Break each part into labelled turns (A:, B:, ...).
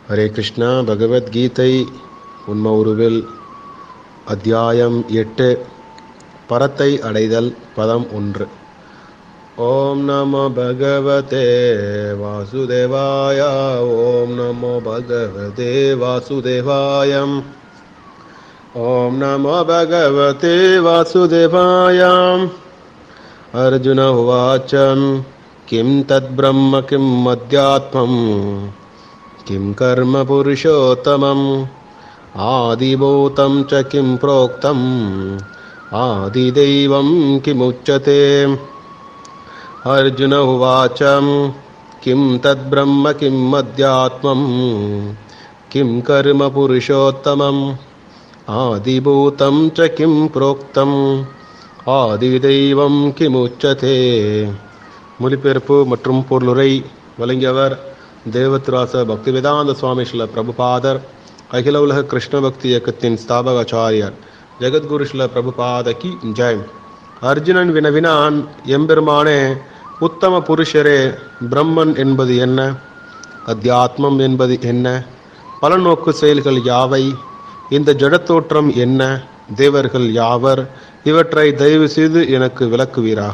A: ஹரே கிருஷ்ணா பகவத்கீதை உண்ம உருவில் அத்தியாயம் எட்டு பரத்தை அடைதல் பதம் ஒன்று ஓம் நமோ பகவதே வாசுதேவாய ஓம் நமோ பகவதே வாசுதேவாயம் ஓம் நமோ பகவதே வாசுதேவாயாம் अर्जुन उवाच किं तद्ब्रह्म किं मध्यात्मम् किं कर्म पुरुषोत्तमम् आदिभूतं च किं प्रोक्तम् आदिदैवं किमुच्यते अर्जुन उवाच किं तद्ब्रह्म किं मध्यात्मम् किं कर्म पुरुषोत्तमम् आदिभूतं च किं प्रोक्तम् ஆதி தெய்வம் கிமுச்சதே மொழிபெயர்ப்பு மற்றும் பொருளுரை வழங்கியவர் தேவத்ராச பக்திவேதாந்த சுவாமி ஸ்ரீல பிரபுபாதர் அகில உலக கிருஷ்ண பக்தி இயக்கத்தின் ஸ்தாபகாச்சாரியர் ஜெகத்குரு ஸ்ரீல பிரபுபாத கி ஜெய் அர்ஜுனன் வினவினான் எம்பெருமானே உத்தம புருஷரே பிரம்மன் என்பது என்ன அத்தியாத்மம் என்பது என்ன பலநோக்கு செயல்கள் யாவை இந்த ஜடத்தோற்றம் என்ன தேவர்கள் யாவர் இவற்றை தயவு செய்து எனக்கு விளக்குவீராக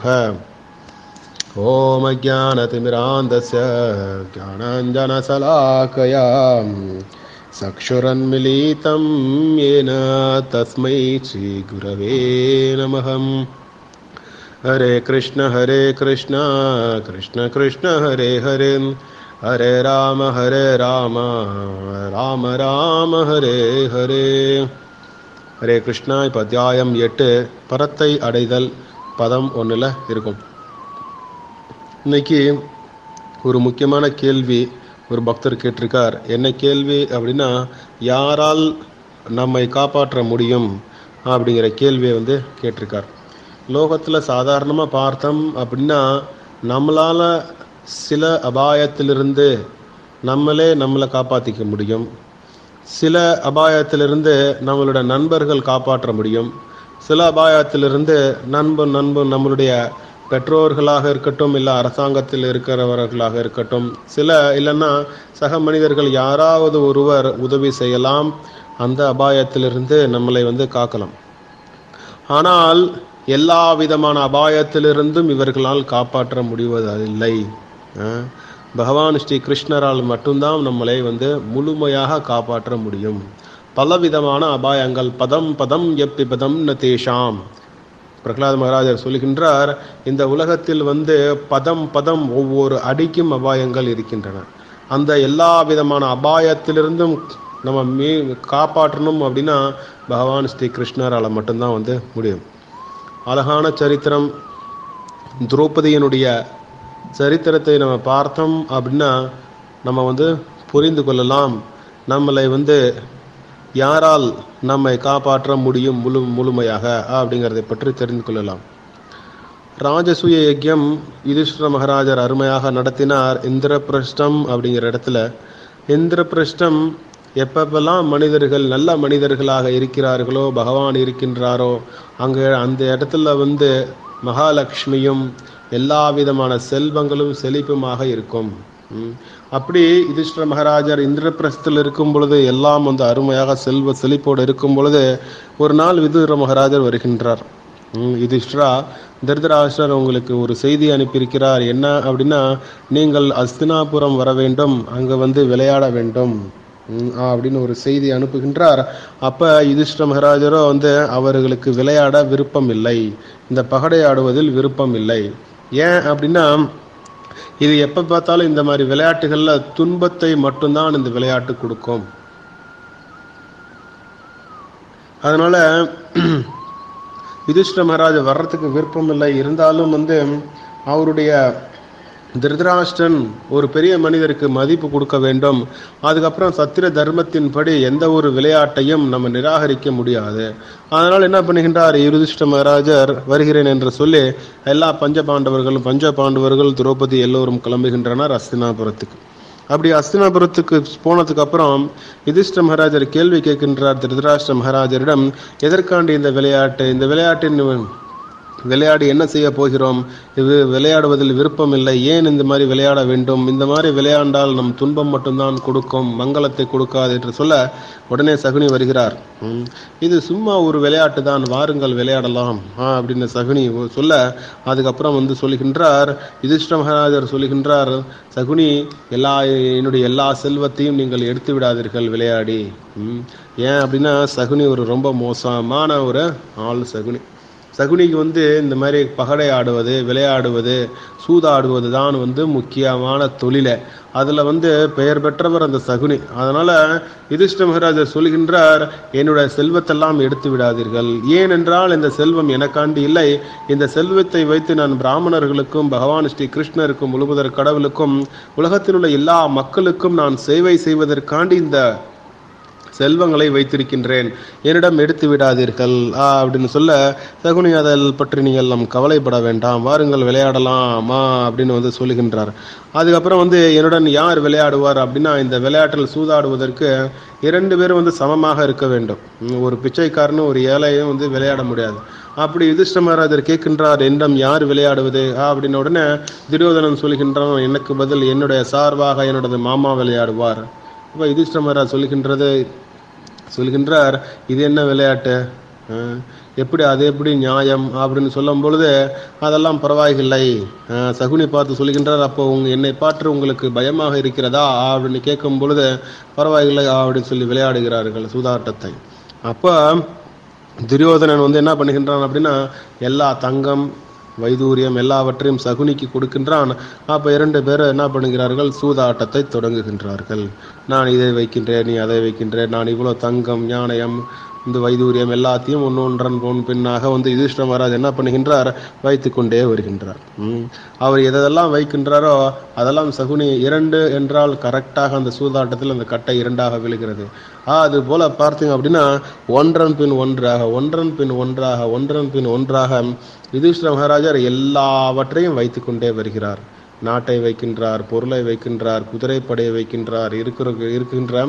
A: ஓம் அஜானதிமிராந்தஸ்ய ज्ञानाञ्जनशलाकया चक्षुरन्मिलितं येन तस्मै श्रीगुरवे नमः हरे कृष्ण हरे कृष्ण कृष्ण कृष्ण हरे हरे हरे राम हरे राम राम राम हरे हरे ஹரே கிருஷ்ணா இப்போ அத்தியாயம் எட்டு பரத்தை அடைதல் பதம் ஒன்றில் இருக்கும் இன்னைக்கு ஒரு முக்கியமான கேள்வி ஒரு பக்தர் கேட்டிருக்கார் என்ன கேள்வி அப்படின்னா யாரால் நம்மை காப்பாற்ற முடியும் அப்படிங்கிற கேள்வியை வந்து கேட்டிருக்கார் லோகத்தில் சாதாரணமாக பார்த்தோம் அப்படின்னா நம்மளால் சில அபாயத்திலிருந்து நம்மளே நம்மளை காப்பாற்றிக்க முடியும் சில அபாயத்திலிருந்து நம்மளோட நண்பர்கள் காப்பாற்ற முடியும் சில அபாயத்திலிருந்து நண்பன் நண்பன் நம்மளுடைய பெற்றோர்களாக இருக்கட்டும் இல்லை அரசாங்கத்தில் இருக்கிறவர்களாக இருக்கட்டும் சில இல்லைன்னா சக மனிதர்கள் யாராவது ஒருவர் உதவி செய்யலாம் அந்த அபாயத்திலிருந்து நம்மளை வந்து காக்கலாம் ஆனால் எல்லா விதமான அபாயத்திலிருந்தும் இவர்களால் காப்பாற்ற முடிவதில்லை பகவான் ஸ்ரீ கிருஷ்ணரால் மட்டும்தான் நம்மளை வந்து முழுமையாக காப்பாற்ற முடியும் பலவிதமான அபாயங்கள் பதம் பதம் எப்பி பதம் ந தேஷாம் பிரகலாத் மகாராஜர் சொல்லுகின்றார் இந்த உலகத்தில் வந்து பதம் பதம் ஒவ்வொரு அடிக்கும் அபாயங்கள் இருக்கின்றன அந்த எல்லா விதமான அபாயத்திலிருந்தும் நம்ம மீ காப்பாற்றணும் அப்படின்னா பகவான் ஸ்ரீ கிருஷ்ணரால் மட்டும்தான் வந்து முடியும் அழகான சரித்திரம் திரௌபதியினுடைய சரித்திரத்தை நம்ம பார்த்தோம் அப்படின்னா நம்ம வந்து புரிந்து கொள்ளலாம் நம்மளை வந்து யாரால் நம்மை காப்பாற்ற முடியும் முழு முழுமையாக அப்படிங்கிறதை பற்றி தெரிந்து கொள்ளலாம் ராஜசூய யஜ்யம் யுதிஷ்டர மகாராஜர் அருமையாக நடத்தினார் இந்திரபிரஷ்டம் அப்படிங்கிற இடத்துல இந்திரபிரஷ்டம் எப்பப்பெல்லாம் மனிதர்கள் நல்ல மனிதர்களாக இருக்கிறார்களோ பகவான் இருக்கின்றாரோ அங்கே அந்த இடத்துல வந்து மகாலட்சுமியும் எல்லா விதமான செல்வங்களும் செழிப்புமாக இருக்கும் அப்படி யுதிஷ்டர மகாராஜர் இந்திரபிரஸ்தில் இருக்கும் பொழுது எல்லாம் வந்து அருமையாக செல்வ செழிப்போடு இருக்கும் பொழுது ஒரு நாள் விதுர மகாராஜர் வருகின்றார் யுதிஷ்டரா திருதராஷ்டர் உங்களுக்கு ஒரு செய்தி அனுப்பியிருக்கிறார் என்ன அப்படின்னா நீங்கள் அஸ்தினாபுரம் வர வேண்டும் அங்கே வந்து விளையாட வேண்டும் அப்படின்னு ஒரு செய்தி அனுப்புகின்றார் அப்ப யுதிஷ்ட மகாராஜரோ வந்து அவர்களுக்கு விளையாட விருப்பம் இல்லை இந்த பகடை ஆடுவதில் விருப்பம் இல்லை ஏன் அப்படின்னா இது எப்ப பார்த்தாலும் இந்த மாதிரி விளையாட்டுகள்ல துன்பத்தை மட்டும்தான் இந்த விளையாட்டு கொடுக்கும் அதனால யுதிஷ்ட மகாராஜ் வர்றதுக்கு விருப்பம் இல்லை இருந்தாலும் வந்து அவருடைய திருதராஷ்டன் ஒரு பெரிய மனிதருக்கு மதிப்பு கொடுக்க வேண்டும் அதுக்கப்புறம் சத்திர தர்மத்தின்படி எந்த ஒரு விளையாட்டையும் நம்ம நிராகரிக்க முடியாது அதனால் என்ன பண்ணுகின்றார் யுதிஷ்ட மகாராஜர் வருகிறேன் என்று சொல்லி எல்லா பஞ்ச பாண்டவர்களும் பஞ்ச பாண்டவர்கள் திரௌபதி எல்லோரும் கிளம்புகின்றனர் அஸ்தினாபுரத்துக்கு அப்படி அஸ்தினாபுரத்துக்கு போனதுக்கு அப்புறம் யுதிஷ்ட மகாராஜர் கேள்வி கேட்கின்றார் திருதராஷ்டிர மகாராஜரிடம் எதற்காண்டி இந்த விளையாட்டு இந்த விளையாட்டின் விளையாடி என்ன செய்ய போகிறோம் இது விளையாடுவதில் விருப்பம் இல்லை ஏன் இந்த மாதிரி விளையாட வேண்டும் இந்த மாதிரி விளையாண்டால் நம் துன்பம் மட்டும்தான் கொடுக்கும் மங்களத்தை கொடுக்காது என்று சொல்ல உடனே சகுனி வருகிறார் ம், இது சும்மா ஒரு விளையாட்டு தான் வாருங்கள் விளையாடலாம் ஆ அப்படின்னு சகுனி சொல்ல அதுக்கப்புறம் வந்து சொல்லுகின்றார் யுதிஷ்ட மகாராஜர் சொல்லுகின்றார் சகுனி எல்லா என்னுடைய எல்லா செல்வத்தையும் நீங்கள் எடுத்து விடாதீர்கள் விளையாடி ம், ஏன் அப்படின்னா சகுனி ஒரு ரொம்ப மோசமான ஒரு ஆள் சகுனி சகுனிக்கு வந்து இந்த மாதிரி பகடை ஆடுவது விளையாடுவது சூதாடுவது தான் வந்து முக்கியமான தொழிலை அதில் வந்து பெயர் பெற்றவர் அந்த சகுனி அதனால யுதிஷ்ட மகாராஜர் சொல்கின்றார் என்னுடைய செல்வத்தெல்லாம் எடுத்து விடாதீர்கள் ஏனென்றால் இந்த செல்வம் எனக்காண்டி இல்லை இந்த செல்வத்தை வைத்து நான் பிராமணர்களுக்கும் பகவான் ஸ்ரீ கிருஷ்ணருக்கும் முழுவதற் கடவுளுக்கும் உலகத்தில் உள்ள எல்லா மக்களுக்கும் நான் சேவை செய்வதற்காண்டி இந்த செல்வங்களை வைத்திருக்கின்றேன் என்னிடம் எடுத்து விடாதீர்கள் ஆ, அப்படின்னு சொல்ல சகுனி அதில் பற்றி நீங்கள் நம் கவலைப்பட வேண்டாம் வாருங்கள் விளையாடலாமா அப்படின்னு வந்து சொல்லுகின்றார் அதுக்கப்புறம் வந்து என்னுடன் யார் விளையாடுவார் அப்படின்னா இந்த விளையாட்டில் சூதாடுவதற்கு இரண்டு பேரும் வந்து சமமாக இருக்க வேண்டும் ம், ஒரு பிச்சைக்காரனும் ஒரு ஏழையும் வந்து விளையாட முடியாது அப்படி யுதிஷ்ட மகாராஜர் கேட்கின்றார் என்னிடம் யார் விளையாடுவது ஆ, அப்படின்ன உடனே துரியோதனன் சொல்கின்றான் எனக்கு பதில் என்னுடைய சார்பாக என்னோட மாமா விளையாடுவார் இப்போ யுதிஷ்ட மகாராஜ் சொல்கின்றது சொல்கின்றார் இது என்ன விளையாட்டு அஹ், எப்படி அது எப்படி நியாயம் அப்படின்னு சொல்லும் பொழுது அதெல்லாம் பரவாயில்லை அஹ், சகுனி பார்த்து சொல்கின்றார் அப்போ உங்க என்னை பாற்று உங்களுக்கு பயமாக இருக்கிறதா அப்படின்னு கேட்கும் பொழுது பரவாயில்லை அப்படின்னு சொல்லி விளையாடுகிறார்கள் சூதாட்டத்தை அப்போ துரியோதனன் வந்து என்ன பண்ணுகின்றான் அப்படின்னா எல்லா தங்கம் வைதூரியம் எல்லாவற்றையும் சகுனிக்கு கொடுக்கின்றான் அப்போ இரண்டு பேரும் என்ன பண்ணுகிறார்கள் சூதாட்டத்தை தொடங்குகின்றார்கள் நான் இதை வைக்கின்றேன் நீ அதை வைக்கின்றேன் நான் இவ்வளோ தங்கம் ஞானயம் இந்த வைதூரியம் எல்லாத்தையும் ஒன்று ஒன்றன் பொன் பின்னாக வந்து யுதிஷ்ட மகாராஜ் என்ன பண்ணுகின்றார் வைத்து கொண்டே வருகின்றார் ம். அவர் எதெல்லாம் வைக்கின்றாரோ அதெல்லாம் சகுனி இரண்டு என்றால் கரெக்டாக அந்த சூதாட்டத்தில் அந்த கட்டை இரண்டாக விழுகிறது ஆ, அது போல பார்த்தீங்க அப்படின்னா ஒன்றன் பின் ஒன்றாக ஒன்றன் பின் ஒன்றாக ஒன்றன் பின் ஒன்றாக யுதிஷ்ட மகாராஜர் எல்லாவற்றையும் வைத்து கொண்டே வருகிறார் நாட்டை வைக்கின்றார் பொருளை வைக்கின்றார் குதிரைப்படையை வைக்கின்றார் இருக்கிற இருக்கின்ற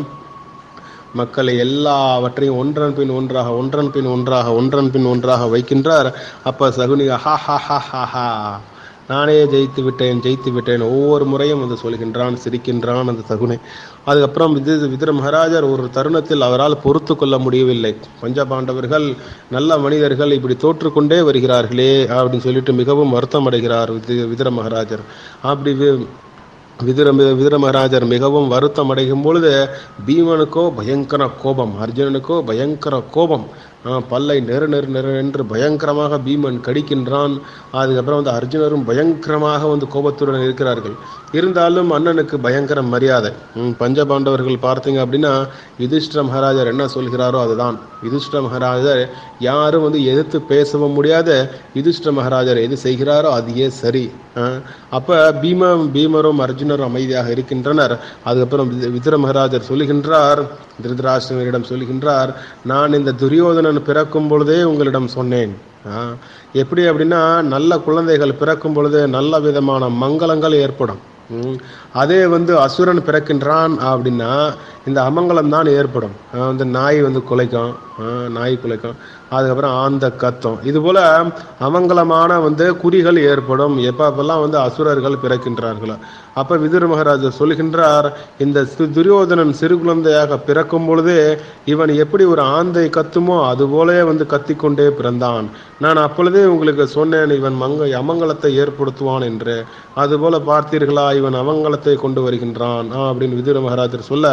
A: மக்களை எல்லாவற்றையும் ஒன்றன் பின் ஒன்றாக ஒன்றன் பின் ஒன்றாக ஒன்றன் பின் ஒன்றாக வைக்கின்றார் அப்ப சகுனி ஹா ஹா ஹா ஹா ஹா நானே ஜெயித்து விட்டேன் ஜெயித்து விட்டேன் ஒவ்வொரு முறையும் வந்து சொல்கின்றான் சிரிக்கின்றான் அந்த சகுனி அதுக்கப்புறம் விது விதுர மகாராஜர் ஒரு தருணத்தில் அவரால் பொறுத்து கொள்ள முடியவில்லை பஞ்சபாண்டவர்கள் நல்ல மனிதர்கள் இப்படி தோற்றுக்கொண்டே வருகிறார்களே அப்படின்னு சொல்லிட்டு மிகவும் வருத்தம் அடைகிறார் விது விதுர மகாராஜர் அப்படி வி- விதுர விதுர மகாராஜர் மிகவும் வருத்தம் அடையும் பொழுது பீமனுக்கோ பயங்கர கோபம் அர்ஜுனனுக்கோ பயங்கர கோபம் ஆஹ், பல்லை நெரு நெரு நெரு என்று பயங்கரமாக பீமன் கடிக்கின்றான் அதுக்கப்புறம் வந்து அர்ஜுனரும் பயங்கரமாக வந்து கோபத்துடன் இருக்கிறார்கள் இருந்தாலும் அண்ணனுக்கு பயங்கர மரியாதை ம், பஞ்சபாண்டவர்கள் பார்த்தீங்க அப்படின்னா யுதிஷ்ட மகாராஜர் என்ன சொல்கிறாரோ அதுதான் யுதிஷ்ட மகாராஜர் யாரும் வந்து எதிர்த்து பேசவும் முடியாத யுதிஷ்ட மகாராஜர் எது செய்கிறாரோ அதையே சரி ஆஹ், அப்ப பீம பீமரும் அர்ஜுனரும் அமைதியாக இருக்கின்றனர் அதுக்கப்புறம் விது- விதுர மகாராஜர் சொல்லுகின்றார் திருதராஷ்டிரனிடம் சொல்லுகின்றார் நான் இந்த துரியோதனன் பிறக்கும் பொழுதே உங்களிடம் சொன்னேன் ஆ, எப்படி அப்படின்னா நல்ல குழந்தைகள் பிறக்கும் பொழுது நல்ல விதமான மங்களங்கள் ஏற்படும் ம். அதே வந்து அசுரன் பிறக்கின்றான் அப்படின்னா இந்த அமங்கலம் தான் ஏற்படும் ஆ, வந்து நாய் வந்து குலைக்கும் ஆ, நாய் குலைக்கும் அதுக்கப்புறம் ஆந்த கத்தம் இது போல அமங்கலமான வந்து குறிகள் ஏற்படும் எப்பப்பெல்லாம் வந்து அசுரர்கள் பிறக்கின்றார்களோ அப்ப விதுர மகாராஜர் சொல்கின்றார் இந்த சி- துரியோதனன் சிறு குழந்தையாக பிறக்கும் பொழுதே இவன் எப்படி ஒரு ஆந்தை கத்துமோ அதுபோலே வந்து கத்திக்கொண்டே பிறந்தான் நான் அப்பொழுதே உங்களுக்கு சொன்னேன் இவன் மங்க அமங்கலத்தை ஏற்படுத்துவான் என்று அதுபோல பார்த்தீர்களா இவன் அமங்கலத்தை கொண்டு வருகின்றான் ஆ, அப்படின்னு விதுர மகாராஜர் சொல்ல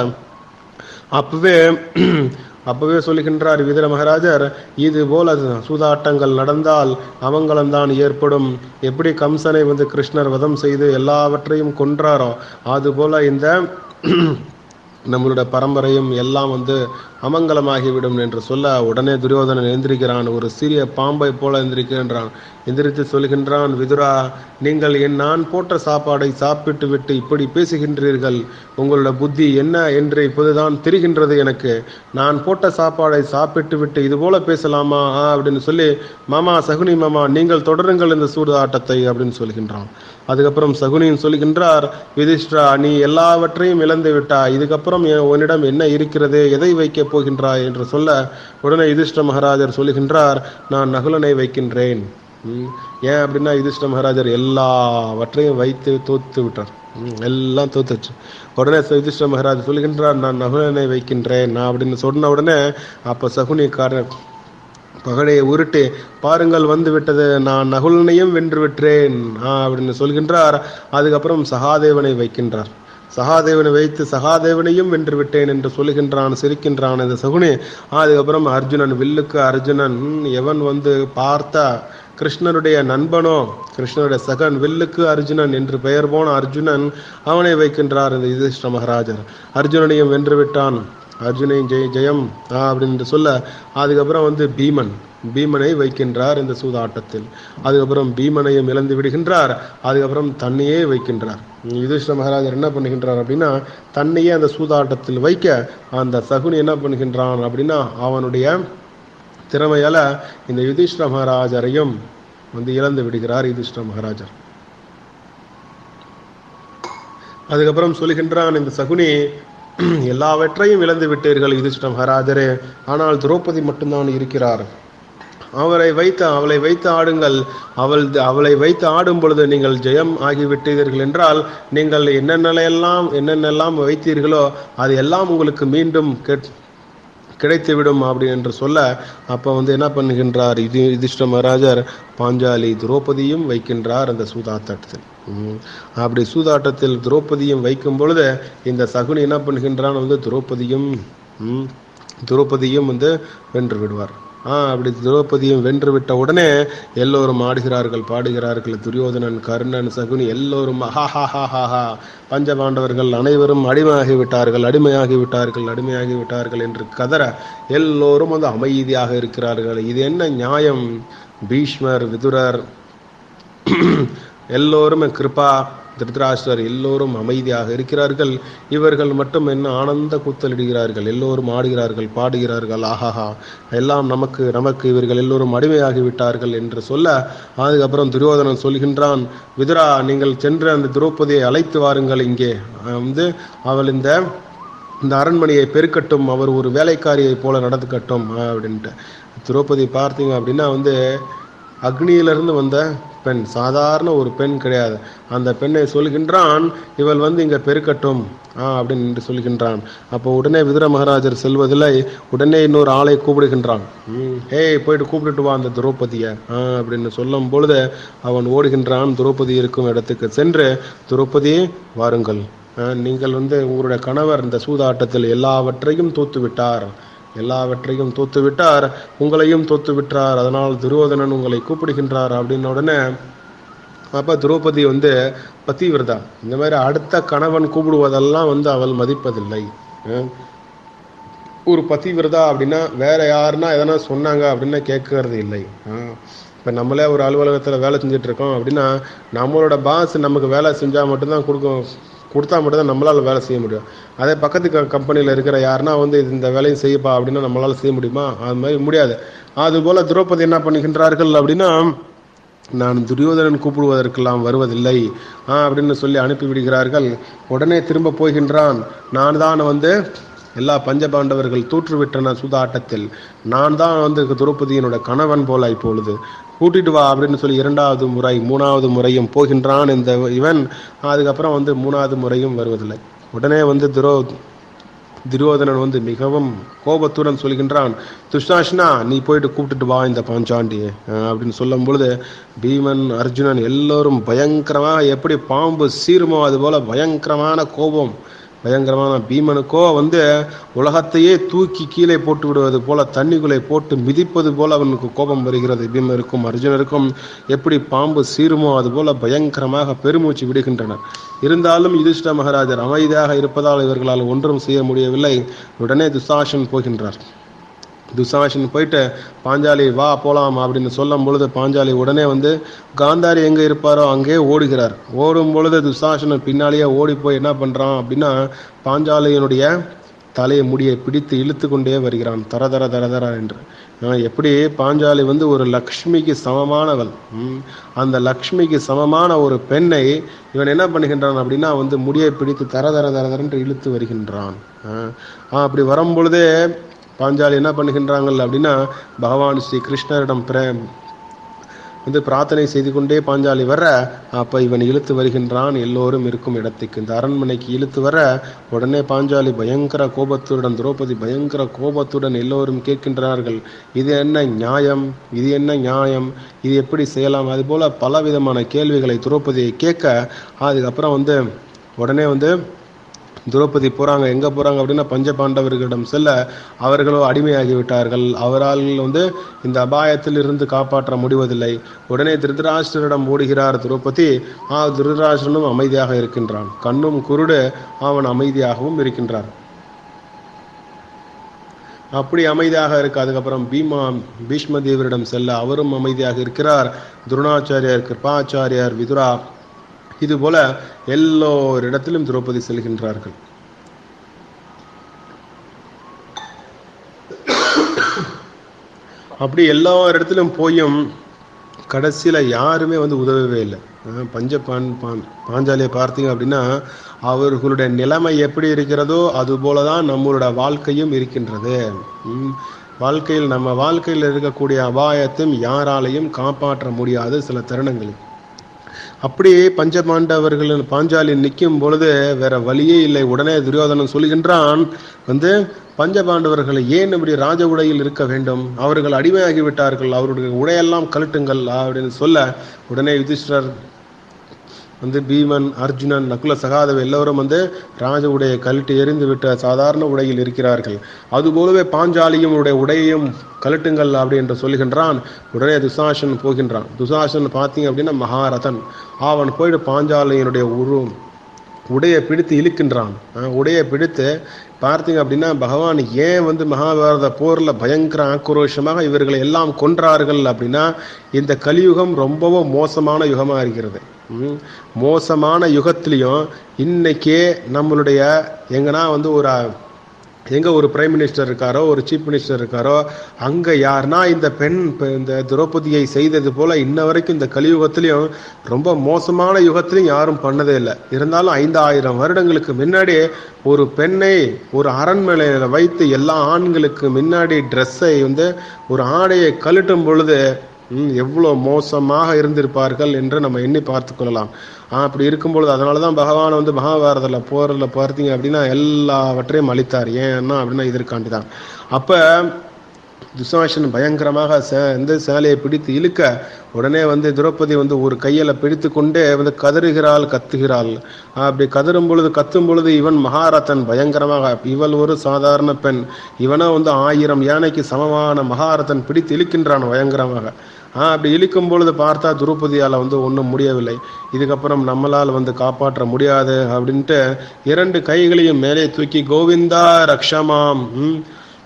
A: அப்பவே அப்பவே சொல்லுகின்றார் விதுர மகாராஜர் இது போல சூதாட்டங்கள் நடந்தால் அமங்கலம்தான் ஏற்படும் எப்படி கம்சனை வந்து கிருஷ்ணர் வதம் செய்து எல்லாவற்றையும் கொன்றாரோ அதுபோல இந்த நம்மளோட பரம்பரையும் எல்லாம் வந்து அமங்கலமாகிவிடும் என்று சொல்ல உடனே துரியோதனன் எந்திரிக்கிறான் ஒரு சிறிய பாம்பை போல எந்திரிக்கின்றான் எந்திரித்து சொல்கின்றான் விதுரா நீங்கள் என் நான் போட்ட சாப்பாடை சாப்பிட்டு விட்டு இப்படி பேசுகின்றீர்கள் உங்களோட புத்தி என்ன என்று இப்போதுதான் தெரிகின்றது எனக்கு நான் போட்ட சாப்பாடை சாப்பிட்டு விட்டு இது போல பேசலாமா ஆ, அப்படின்னு சொல்லி மாமா சகுனி மாமா நீங்கள் தொடருங்கள் இந்த சூதாட்டத்தை அப்படின்னு சொல்கின்றான் அதுக்கப்புறம் சகுனியின் சொல்கின்றார் யுதிஷ்டரா நீ எல்லாவற்றையும் இழந்து விட்டாய் இதுக்கப்புறம் என் உன்னிடம் என்ன இருக்கிறது எதை வைக்கப் போகின்றாய் என்று சொல்ல உடனே யுதிஷ்ட மகாராஜர் சொல்லுகின்றார் நான் நகுலனை வைக்கின்றேன் ம். ஏன் அப்படின்னா யுதிஷ்ட மகாராஜர் எல்லாவற்றையும் வைத்து தோத்து விட்டார் ம், எல்லாம் தோத்துச்சு உடனே ச- யுதிஷ்ட மகாராஜ் சொல்கின்றார் நான் நகுலனை வைக்கின்றேன் நான் அப்படின்னு சொன்ன உடனே அப்ப சகுனிக்காரர் பகடையை உருட்டி பாருங்கள் வந்து விட்டது நான் நகுலனையும் வென்று விட்டேன் ஆ, அப்படின்னு சொல்கின்றார் அதுக்கப்புறம் சகாதேவனை வைக்கின்றார் சகாதேவனை வைத்து சகாதேவனையும் வென்று விட்டேன் என்று சொல்லுகின்றான் சிரிக்கின்றான் இந்த சகுனி அதுக்கப்புறம் அர்ஜுனன் வில்லுக்கு அர்ஜுனன் ம், எவன் வந்து பார்த்தா கிருஷ்ணனுடைய நண்பனோ கிருஷ்ணனுடைய சகன் வில்லுக்கு அர்ஜுனன் என்று பெயர் போன அர்ஜுனன் அவனை வைக்கின்றார் இந்த யுதிஷ்ட மகாராஜர் அர்ஜுனனையும் வென்று விட்டான் அர்ஜுனையும் ஜெய ஜெயம் ஆ, அப்படின்னு சொல்ல அதுக்கப்புறம் வந்து பீமன் பீமனை வைக்கின்றார் இந்த சூதாட்டத்தில் அதுக்கப்புறம் பீமனையும் இழந்து விடுகின்றார் அதுக்கப்புறம் தன்னையே வைக்கின்றார் யுதிஷ்ட மகாராஜர் என்ன பண்ணுகின்றார் அப்படின்னா தன்னையே அந்த சூதாட்டத்தில் வைக்க அந்த சகுனி என்ன பண்ணுகின்றான் அப்படின்னா அவனுடைய திறமையால இந்த யுதிஷ்ட மகாராஜரையும் வந்து இழந்து விடுகிறார் யுதிஷ்ட மகாராஜர் அதுக்கப்புறம் சொல்கின்றான் இந்த சகுனி எல்லாவற்றையும் இழந்து விட்டீர்கள் யுதிஷ்ட மகாராஜரே ஆனால் திரௌபதி மட்டும்தான் இருக்கிறார் அவரை வைத்து அவளை வைத்து ஆடுங்கள் அவள் அவளை வைத்து ஆடும் பொழுது நீங்கள் ஜெயம் ஆகிவிட்டீர்கள் என்றால் நீங்கள் என்னென்னலாம் என்னென்னலாம் வைத்தீர்களோ அது எல்லாம் உங்களுக்கு மீண்டும் கெட் கிடைத்துவிடும் அப்படி என்று சொல்ல அப்போ வந்து என்ன பண்ணுகின்றார் இது யுதிஷ்ட மகாராஜர் பாஞ்சாலி திரௌபதியும் வைக்கின்றார் அந்த சூதாட்டத்தில் ம். அப்படி சூதாட்டத்தில் திரௌபதியும் வைக்கும் பொழுது இந்த சகுனி என்ன பண்ணுகின்றான் வந்து திரௌபதியும் ம், திரௌபதியும் வந்து வென்று விடுவார் ஆ அப்படி திரௌபதியும் வென்று விட்ட உடனே எல்லோரும் ஆடுகிறார்கள் பாடுகிறார்கள் துரியோதனன் கர்ணன் சகுனி எல்லோரும் ஹா பஞ்சபாண்டவர்கள் அனைவரும் அடிமையாகி விட்டார்கள் அடிமையாகி விட்டார்கள் அடிமையாகி விட்டார்கள் என்று கதற எல்லோரும் வந்து அமைதியாக இருக்கிறார்கள் இது என்ன நியாயம் பீஷ்மர் விதுரர் எல்லோரும் கிருபா திருதராஷ்டர் எல்லோரும் அமைதியாக இருக்கிறார்கள் இவர்கள் மட்டும் என்ன ஆனந்த கூத்தலிடுகிறார்கள் எல்லோரும் ஆடுகிறார்கள் பாடுகிறார்கள் ஆஹாஹா எல்லாம் நமக்கு நமக்கு இவர்கள் எல்லோரும் அடிமையாகி விட்டார்கள் என்று சொல்ல அதுக்கப்புறம் துரியோதனன் சொல்கின்றான் விதுரா நீங்கள் சென்று அந்த திரௌபதியை அழைத்து வாருங்கள் இங்கே அஹ் வந்து அவள் இந்த இந்த அரண்மனையை பெருக்கட்டும் அவர் ஒரு வேலைக்காரியை போல நடந்துக்கட்டும் அஹ் அப்படின்ட்டு திரௌபதி பார்த்தீங்க அப்படின்னா வந்து அக்னியிலிருந்து வந்த பெண் சாதாரண ஒரு பெண் கிடையாது அந்த பெண்ணை சொல்கின்றான் இவள் வந்து இங்க பெருக்கட்டும் ஆ அப்படின்னு என்று சொல்கின்றான் அப்போ உடனே விதுர மகாராஜர் செல்வதில்லை உடனே இன்னொரு ஆளை கூப்பிடுகின்றான் ம், ஹேய் போயிட்டு கூப்பிட்டுட்டு வா அந்த திரௌபதியை ஆ அப்படின்னு சொல்லும் பொழுது அவன் ஓடுகின்றான் திரௌபதி இருக்கும் இடத்துக்கு சென்று திரௌபதி வாருங்கள் ஆ, நீங்கள் வந்து உங்களுடைய கணவர் இந்த சூதாட்டத்தில் எல்லாவற்றையும் தோத்து விட்டார் எல்லாவற்றையும் தோத்து விட்டார் உங்களையும் தோத்து விட்டார் அதனால் துரியோதனன் உங்களை கூப்பிடுகின்றார் அப்படின்ன உடனே அப்ப திரௌபதி வந்து பத்திவிரதா இந்த மாதிரி அடுத்த கணவன் கூப்பிடுவதெல்லாம் வந்து அவள் மதிப்பதில்லை அஹ் ஒரு பதிவிரதா அப்படின்னா வேற யாருன்னா எதனா சொன்னாங்க அப்படின்னா கேட்கறது இல்லை அஹ் இப்ப நம்மளே ஒரு அலுவலகத்துல வேலை செஞ்சுட்டு இருக்கோம் அப்படின்னா நம்மளோட பாஸ் நமக்கு வேலை செஞ்சா மட்டும்தான் கொடுக்கும் கொடுத்தா மட்டும்தான் நம்மளால வேலை செய்ய முடியும் அதே பக்கத்து க- கம்பெனில இருக்கிற யாருன்னா வந்து இது இந்த வேலையை செய்யப்பா அப்படின்னா நம்மளால செய்ய முடியுமா அது மாதிரி முடியாது அதுபோல திரௌபதி என்ன பண்ணுகின்றார்கள் அப்படின்னா நான் துரியோதனன் கூப்பிடுவதற்கெல்லாம் வருவதில்லை ஆ அப்படின்னு சொல்லி அனுப்பி விடுகிறார்கள் உடனே திரும்ப போகின்றான் நான் தான் வந்து எல்லா பஞ்சபாண்டவர்கள் தூற்றுவிட்டன சூதாட்டத்தில் நான் தான் வந்து திரௌபதியினோட கணவன் போல இப்பொழுது கூட்டிட்டு வா அப்படின்னு சொல்லி இரண்டாவது முறை மூணாவது முறையும் போகின்றான் இந்த இவன் அதுக்கப்புறம் வந்து மூணாவது முறையும் வருவதில்லை உடனே வந்து துரோ துரியோதனன் வந்து மிகவும் கோபத்துடன் சொல்கின்றான் துஷ்டாஷ்னா நீ போயிட்டு கூப்பிட்டுட்டு வா இந்த பாஞ்சாண்டியை அஹ் அப்படின்னு சொல்லும் பொழுது பீமன் அர்ஜுனன் எல்லோரும் பயங்கரமாக எப்படி பாம்பு சீருமோ அது போல பயங்கரமான கோபம் பயங்கரமான பீமனுக்கோ வந்து உலகத்தையே தூக்கி கீழே போட்டு விடுவது போல தண்ணிக்குள்ளே போட்டு மிதிப்பது போல அவனுக்கு கோபம் வருகிறது பீமருக்கும் அர்ஜுனருக்கும் எப்படி பாம்பு சீருமோ அது போல பயங்கரமாக பெருமூச்சு விடுகின்றனர் இருந்தாலும் யுதிஷ்ட மகாராஜர் அமைதியாக இருப்பதால் இவர்களால் ஒன்றும் செய்ய முடியவில்லை உடனே துசாசன் போகின்றார் துசாசன் போயிட்டு பாஞ்சாலி வா போலாம் அப்படின்னு சொல்லும் பொழுது பாஞ்சாலி உடனே வந்து காந்தாரி எங்க இருப்பாரோ அங்கே ஓடுகிறார் ஓடும் பொழுது துசாசனன் பின்னாலேயே ஓடி போய் என்ன பண்றான் அப்படின்னா பாஞ்சாலியினுடைய தலையை முடியை பிடித்து இழுத்து கொண்டே வருகிறான் தர தர தர தர என்று ஆஹ் எப்படி பாஞ்சாலி வந்து ஒரு லக்ஷ்மிக்கு சமமானவள் ம், அந்த லக்ஷ்மிக்கு சமமான ஒரு பெண்ணை இவன் என்ன பண்ணுகின்றான் அப்படின்னா வந்து முடியை பிடித்து தர தர தர தரன்று இழுத்து வருகின்றான் ஆஹ் ஆஹ் அப்படி வரும் பொழுதே பாஞ்சாலி என்ன பண்ணுகின்றாங்கள் அப்படின்னா பகவான் ஸ்ரீ கிருஷ்ணரிடம் பிரே வந்து பிரார்த்தனை செய்து கொண்டே பாஞ்சாலி வர அப்ப இவன் இழுத்து வருகின்றான் எல்லோரும் இருக்கும் இடத்துக்கு இந்த அரண்மனைக்கு இழுத்து வர உடனே பாஞ்சாலி பயங்கர கோபத்துடன் திரௌபதி பயங்கர கோபத்துடன் எல்லோரும் கேட்கின்றார்கள் இது என்ன நியாயம் இது என்ன நியாயம் இது எப்படி செய்யலாம் அது போல பல விதமான கேள்விகளை திரௌபதியை கேட்க அதுக்கப்புறம் வந்து உடனே வந்து திரௌபதி போறாங்க எங்க போறாங்க அப்படின்னா பஞ்ச பாண்டவர்களிடம் செல்ல அவர்களோ அடிமையாகி விட்டார்கள் அவரால் வந்து இந்த அபாயத்தில் இருந்து காப்பாற்ற முடிவதில்லை உடனே திருதராஷ்டிரிடம் ஓடுகிறார் திரௌபதி ஆ திருதராஷ்டிரனும் அமைதியாக இருக்கின்றான் கண்ணும் குருடு அவன் அமைதியாகவும் இருக்கின்றான் அப்படி அமைதியாக இருக்கு அதுக்கப்புறம் பீமா பீஷ்ம தேவரிடம் செல்ல அவரும் அமைதியாக இருக்கிறார் துரோணாச்சாரியார் கிருபாச்சாரியார் விதுரா இது போல எல்லோரிடத்திலும் திரௌபதி செல்கின்றார்கள் அப்படி எல்லா இடத்திலும் போயும் கடைசியில யாருமே வந்து உதவவே இல்லை அஹ் பஞ்ச பான் பான் பாஞ்சாலியை பார்த்தீங்க அப்படின்னா அவர்களுடைய நிலைமை எப்படி இருக்கிறதோ அது போலதான் நம்மளோட வாழ்க்கையும் இருக்கின்றது உம் வாழ்க்கையில் நம்ம வாழ்க்கையில் இருக்கக்கூடிய அபாயத்தையும் யாராலையும் காப்பாற்ற முடியாத சில தருணங்கள் அப்படி பஞ்சபாண்டவர்கள் பாஞ்சாலி நிற்கும் பொழுது வேற வழியே இல்லை உடனே துரியோதனன் சொல்கின்றான் வந்து பஞ்சபாண்டவர்கள் ஏன் இப்படி ராஜ உடையில் இருக்க வேண்டும் அவர்கள் அடிமையாகி விட்டார்கள் அவருடைய உடையெல்லாம் கழட்டுங்கள் அப்படின்னு சொல்ல உடனே யுதிஷ்டர் வந்து பீமன் அர்ஜுனன் நகுல சகாதவ எல்லோரும் வந்து ராஜ உடையை கழட்டி எறிந்து விட்ட சாதாரண உடையில் இருக்கிறார்கள் அதுபோலவே பாஞ்சாலியும் உடைய உடையையும் கழட்டுங்கள் அப்படி என்று சொல்லுகின்றான் உடனே துசாசன் போகின்றான் துசாசன் பார்த்தீங்க அப்படின்னா மகாரதன் அவன் போயிட்டு பாஞ்சாலியினுடைய உரு உடையை பிடித்து இழுக்கின்றான் அஹ் உடையை பிடித்து பார்த்தீங்க அப்படின்னா பகவான் ஏன் வந்து மகாபாரத போர்ல பயங்கர ஆக்ரோஷமாக இவர்களை எல்லாம் கொன்றார்கள் அப்படின்னா இந்த கலியுகம் ரொம்பவும் மோசமான யுகமா இருக்கிறது ம், மோசமான யுகத்திலையும் இன்னைக்கே நம்மளுடைய எங்கன்னா வந்து ஒரு எங்க ஒரு பிரைம் மினிஸ்டர் இருக்காரோ ஒரு சீஃப் மினிஸ்டர் இருக்காரோ அங்க யாருன்னா இந்த பெண் இப்ப இந்த திரௌபதியை செய்தது போல இன்ன வரைக்கும் இந்த கலியுகத்திலையும் ரொம்ப மோசமான யுகத்திலையும் யாரும் பண்ணதே இல்லை இருந்தாலும் ஐந்தாயிரம் வருடங்களுக்கு முன்னாடி ஒரு பெண்ணை ஒரு அரண்மனையில வைத்து எல்லா ஆண்களுக்கு முன்னாடி ட்ரெஸ்ஸை வந்து ஒரு ஆடையை கழட்டும் பொழுது ம், எவ்வளவு மோசமாக இருந்திருப்பார்கள் என்று நம்ம எண்ணி பார்த்து கொள்ளலாம் ஆ, அப்படி இருக்கும்பொழுது அதனால தான் பகவான் வந்து மகாபாரதத்தில் போரில் பார்த்தீங்க அப்படின்னா எல்லாவற்றையும் அளித்தார் ஏன்னா அப்படின்னா இதற்காண்டி தான் அப்போ துசாசன் பயங்கரமாக சே இந்த சேலையை பிடித்து இழுக்க உடனே வந்து திரௌபதி வந்து ஒரு கையில பிடித்து கொண்டே வந்து கதறுகிறாள் கத்துகிறாள் அப்படி கதறும் பொழுது கத்தும் பொழுது இவன் மகாரதன் பயங்கரமாக இவள் ஒரு சாதாரண பெண் இவனோ வந்து ஆயிரம் யானைக்கு சமமான மகாரதன் பிடித்து இழுக்கின்றான் பயங்கரமாக ஆஹ் அப்படி இழுக்கும் பொழுது பார்த்தா துருபதியால வந்து ஒன்றும் முடியவில்லை இதுக்கப்புறம் நம்மளால் வந்து காப்பாற்ற முடியாது அப்படின்ட்டு இரண்டு கைகளையும் மேலே தூக்கி கோவிந்தா ரக்ஷமாம் ம்,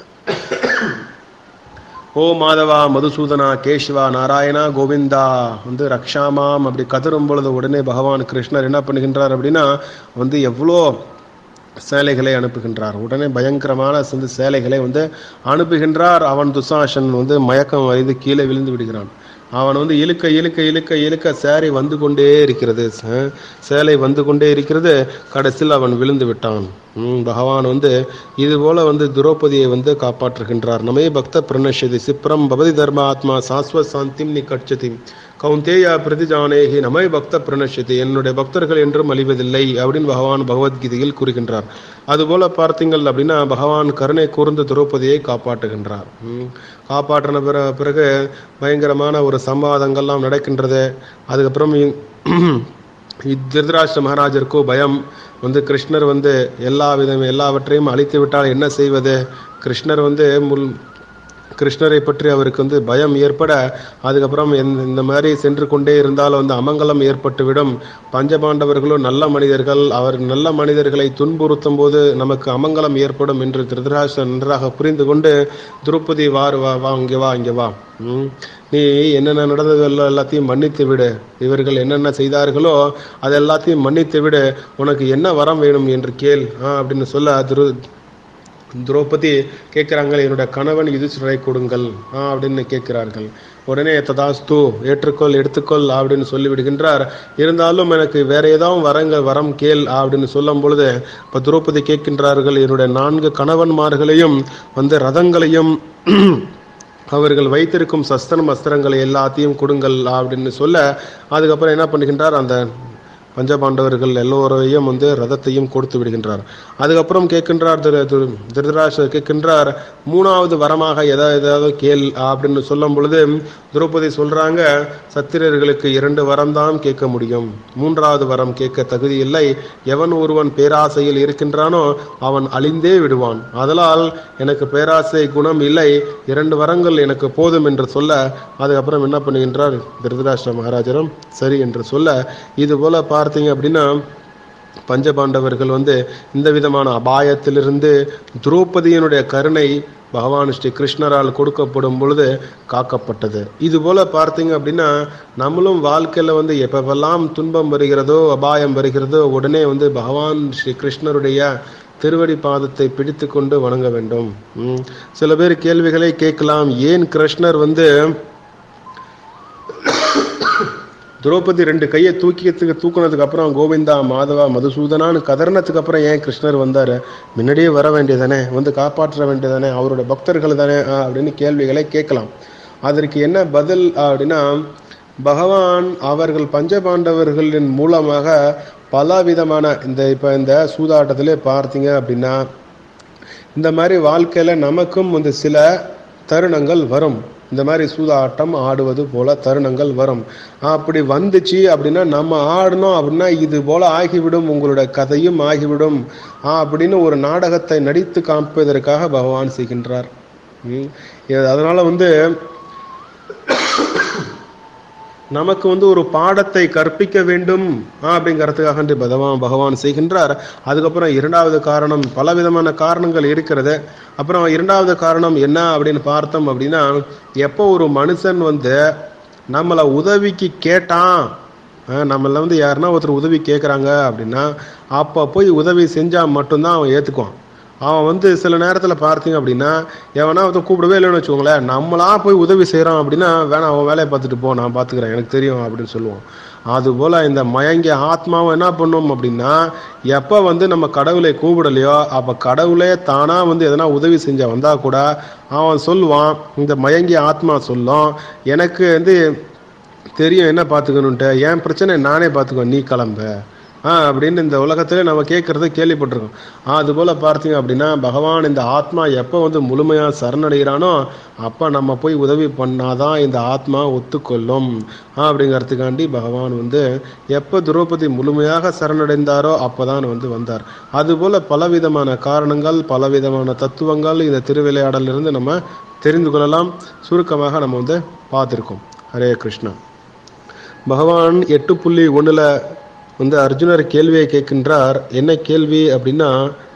A: ஓ மாதவா மதுசூதனா கேஷ்வா நாராயணா கோவிந்தா வந்து ரக்ஷாமாம் அப்படி கதறும் பொழுது உடனே பகவான் கிருஷ்ணர் என்ன பண்ணுகின்றார் அப்படின்னா வந்து எவ்வளோ சேலைகளை அனுப்புகின்றார் உடனே பயங்கரமான சிந்து சேலைகளை வந்து அனுப்புகின்றார் அவன் துசாசன் வந்து மயக்கம் வரைந்து கீழே விழுந்து விடுகிறான் அவன் வந்து இழுக்க இழுக்க இழுக்க இழுக்க சேரை வந்து கொண்டே இருக்கிறது ச- சேலை வந்து கொண்டே இருக்கிறது கடைசியில் அவன் விழுந்து விட்டான் ம், பகவான் வந்து இது போல வந்து துரோபதியை வந்து காப்பாற்றுகின்றார் நமே பக்த பிரணஷதி சிப்ரம் பவதி தர்மாத்மா சாஸ்வ சாந்திம் நி கட்சதி கௌந்தேயா பிரதிஜானேகி நமை பக்த பிரணஷதி என்னுடைய பக்தர்கள் என்றும் அழிவதில்லை அப்படின்னு பகவான் பகவத்கீதையில் கூறுகின்றார் அதுபோல பார்த்தீங்கள் அப்படின்னா பகவான் கருணை கூர்ந்து திரௌபதியை காப்பாற்றுகின்றார் ம். காப்பாற்றின பிற பிறகு பயங்கரமான ஒரு சம்வாதங்கள்லாம் நடக்கின்றது அதுக்கப்புறம் இ- திருதராஷ்டிர மகாராஜருக்கோ பயம் வந்து கிருஷ்ணர் வந்து எல்லா விதம் எல்லாவற்றையும் அழித்து விட்டால் என்ன செய்வது கிருஷ்ணர் வந்து முள் கிருஷ்ணரை பற்றி அவருக்கு வந்து பயம் ஏற்பட அதுக்கப்புறம் இந்த- இந்த மாதிரி சென்று கொண்டே இருந்தால் வந்து அமங்கலம் ஏற்பட்டுவிடும் பஞ்சபாண்டவர்களும் நல்ல மனிதர்கள் அவர் நல்ல மனிதர்களை துன்புறுத்தும் போது நமக்கு அமங்கலம் ஏற்படும் என்று திருதராஷ்டிரன் நன்றாக புரிந்து கொண்டு திரௌபதி வார் வா வா இங்கே வா இங்கே வா ம். நீ என்னென்ன நடந்தது எல்லாம் எல்லாத்தையும் மன்னித்து விடு இவர்கள் என்னென்ன செய்தார்களோ அது எல்லாத்தையும் மன்னித்து விடு உனக்கு என்ன வரம் வேணும் என்று கேள் ஆ, அப்படின்னு சொல்ல திரு திரௌபதி கேட்குறாங்க என்னோட கணவன் யுதிஷ்டரை கொடுங்கள் ஆ அப்படின்னு கேட்கிறார்கள் உடனே ததாஸ்து ஏற்றுக்கொள் எடுத்துக்கொள் அப்படின்னு சொல்லி விடுகின்றார் இருந்தாலும் எனக்கு வேற ஏதாவது வரங்க வரம் கேள் அப்படின்னு சொல்லும் பொழுது இப்போ திரௌபதி கேட்கின்றார்கள் என்னுடைய நான்கு கணவன்மார்களையும் வந்து ரதங்களையும் அவர்கள் வைத்திருக்கும் சஸ்திரம் அஸ்திரங்களை எல்லாத்தையும் கொடுங்கள் அப்படின்னு சொல்ல அதுக்கப்புறம் என்ன பண்ணுகின்றார் அந்த பஞ்சபாண்டவர்கள் எல்லோரையும் வந்து ரதத்தையும் கொடுத்து விடுகின்றார் அதுக்கப்புறம் கேட்கின்றார் திரு திரு திருதராஷ்டர் கேட்கின்றார் மூணாவது வரமாக எதாவது ஏதாவது கேள் அப்படின்னு சொல்லும் பொழுது திரௌபதி சொல்றாங்க சத்திரர்களுக்கு இரண்டு வரம் தான் கேட்க முடியும் மூன்றாவது வரம் கேட்க தகுதி இல்லை எவன் ஒருவன் பேராசையில் இருக்கின்றானோ அவன் அழிந்தே விடுவான் அதனால் எனக்கு பேராசை குணம் இல்லை இரண்டு வரங்கள் எனக்கு போதும் என்று சொல்ல அதுக்கப்புறம் என்ன பண்ணுகின்றார் திருதராஷ்டிர மகாராஜரும் சரி என்று சொல்ல இது போல பார்த்தீங்க அப்படின்னா பஞ்சபாண்டவர்கள் வந்து இந்த விதமான அபாயத்திலிருந்து திரௌபதியினுடைய கருணை பகவான் ஸ்ரீ கிருஷ்ணரால் கொடுக்கப்படும் பொழுது காக்கப்பட்டது இது போல பார்த்தீங்க அப்படின்னா நம்மளும் வாழ்க்கையில் வந்து எப்பவெல்லாம் துன்பம் வருகிறதோ அபாயம் வருகிறதோ உடனே வந்து பகவான் ஸ்ரீ கிருஷ்ணருடைய திருவடி பாதத்தை பிடித்து கொண்டு வணங்க வேண்டும் ம். சில பேர் கேள்விகளை கேட்கலாம் ஏன் கிருஷ்ணர் வந்து திரௌபதி ரெண்டு கையை தூக்கியத்துக்கு தூக்குனதுக்கு அப்புறம் கோவிந்தா மாதவா மதுசூதனான்னு கதறினதுக்கு அப்புறம் ஏன் கிருஷ்ணர் வந்தாரு முன்னாடியே வர வேண்டியதானே வந்து காப்பாற்ற வேண்டியதானே அவரோட பக்தர்கள் தானே ஆ, அப்படின்னு கேள்விகளை கேட்கலாம் அதற்கு என்ன பதில் அப்படின்னா பகவான் அவர்கள் பஞ்சபாண்டவர்களின் மூலமாக பல விதமான இந்த இப்போ இந்த சூதாட்டத்திலே பார்த்தீங்க அப்படின்னா இந்த மாதிரி வாழ்க்கையில நமக்கும் வந்து சில தருணங்கள் வரும் இந்த மாதிரி சூதாட்டம் ஆடுவது போல தருணங்கள் வரும் அப்படி வந்துச்சு அப்படின்னா நம்ம ஆடணும் அப்படின்னா இது போல ஆகிவிடும் உங்களோட கதையும் ஆகிவிடும் ஆ, அப்படின்னு ஒரு நாடகத்தை நடித்து காண்பதற்காக பகவான் செய்கின்றார் ம். இது- அதனால வந்து நமக்கு வந்து ஒரு பாடத்தை கற்பிக்க வேண்டும் ஆ, அப்படிங்கறதுக்காக வந்து பகவான் பகவான் செய்கின்றார் அதுக்கப்புறம் இரண்டாவது காரணம் பலவிதமான காரணங்கள் இருக்கிறது அப்புறம் இரண்டாவது காரணம் என்ன அப்படின்னு பார்த்தோம் அப்படின்னா எப்போ ஒரு மனுஷன் வந்து நம்மளை உதவிக்கு கேட்டான் ஆ, நம்மள வந்து யாருன்னா ஒருத்தர் உதவி கேட்குறாங்க அப்படின்னா அப்போ போய் உதவி செஞ்சால் மட்டும்தான் அவன் ஏற்றுக்குவான் அவன் வந்து சில நேரத்தில் பார்த்தீங்க அப்படின்னா எவனா ஒருத்தன் கூப்பிடவே இல்லைன்னு வச்சுக்கோங்களேன் நம்மளா போய் உதவி செய்கிறான் அப்படின்னா வேணாம் அவன் வேலையை பார்த்துட்டு போ நான் பார்த்துக்கிறேன் எனக்கு தெரியும் அப்படின்னு சொல்லுவான் அதுபோல் இந்த மயங்கிய ஆத்மாவை என்ன பண்ணும் அப்படின்னா எப்போ வந்து நம்ம கடவுளை கூப்பிடலையோ அப்போ கடவுளே தானாக வந்து எதனா உதவி செஞ்ச வந்தால் கூட அவன் சொல்லுவான் இந்த மயங்கிய ஆத்மா சொல்லும் எனக்கு வந்து தெரியும் என்ன பார்த்துக்கணுன்ட்டு என் பிரச்சனை நானே பார்த்துக்குவேன் நீ கிளம்பு ஆ அப்படின்னு இந்த உலகத்திலே நம்ம கேட்கறத கேள்விப்பட்டிருக்கோம் ஆ, அதுபோல பார்த்தீங்க அப்படின்னா பகவான் இந்த ஆத்மா எப்போ வந்து முழுமையாக சரணடைகிறானோ அப்போ நம்ம போய் உதவி பண்ணாதான் இந்த ஆத்மா ஒத்துக்கொள்ளும் ஆ, அப்படிங்கிறதுக்காண்டி பகவான் வந்து எப்போ திரௌபதி முழுமையாக சரணடைந்தாரோ அப்போதான் வந்து வந்தார் அதுபோல பலவிதமான காரணங்கள் பலவிதமான தத்துவங்கள் இந்த திருவிளையாடலிருந்து நம்ம தெரிந்து கொள்ளலாம் சுருக்கமாக நம்ம வந்து பார்த்துருக்கோம் ஹரே கிருஷ்ணா பகவான் எட்டு புள்ளி ஒண்ணுல வந்து அர்ஜுனர் கேள்வியை கேட்கின்றார் என்ன கேள்வி அப்படின்னா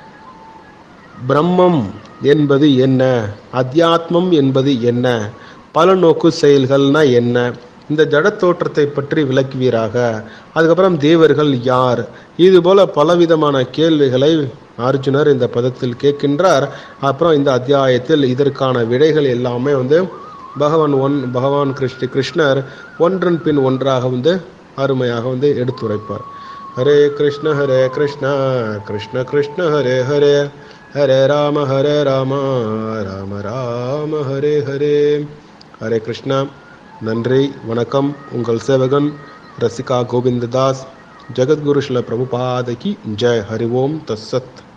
A: பிரம்மம் என்பது என்ன அத்தியாத்மம் என்பது என்ன பலநோக்கு செயல்கள்னா என்ன இந்த ஜடத் தோற்றத்தை பற்றி விளக்குவீராக அதுக்கப்புறம் தேவர்கள் யார் இது போல பலவிதமான கேள்விகளை அர்ஜுனர் இந்த பதத்தில் கேட்கின்றார் அப்புறம் இந்த அத்தியாயத்தில் இதற்கான விடைகள் எல்லாமே வந்து பகவான் ஒன் பகவான் கிருஷ்ண கிருஷ்ணர் ஒன்றன் பின் ஒன்றாக வந்து அருமையாக வந்து எடுத்துரைப்பார் ஹரே கிருஷ்ண ஹரே கிருஷ்ண கிருஷ்ண கிருஷ்ண ஹரே ஹரே ஹரே ராம ஹரே ராம ராம ராம ஹரே ஹரே ஹரே கிருஷ்ணா நன்றி வணக்கம் உங்கள் சேவகன் ரசிகா கோவிந்ததாஸ் ஜெகத்குரு ஸ்ல பிரபுபாதகி ஜெய் ஹரி ஓம் தஸ்ஸத்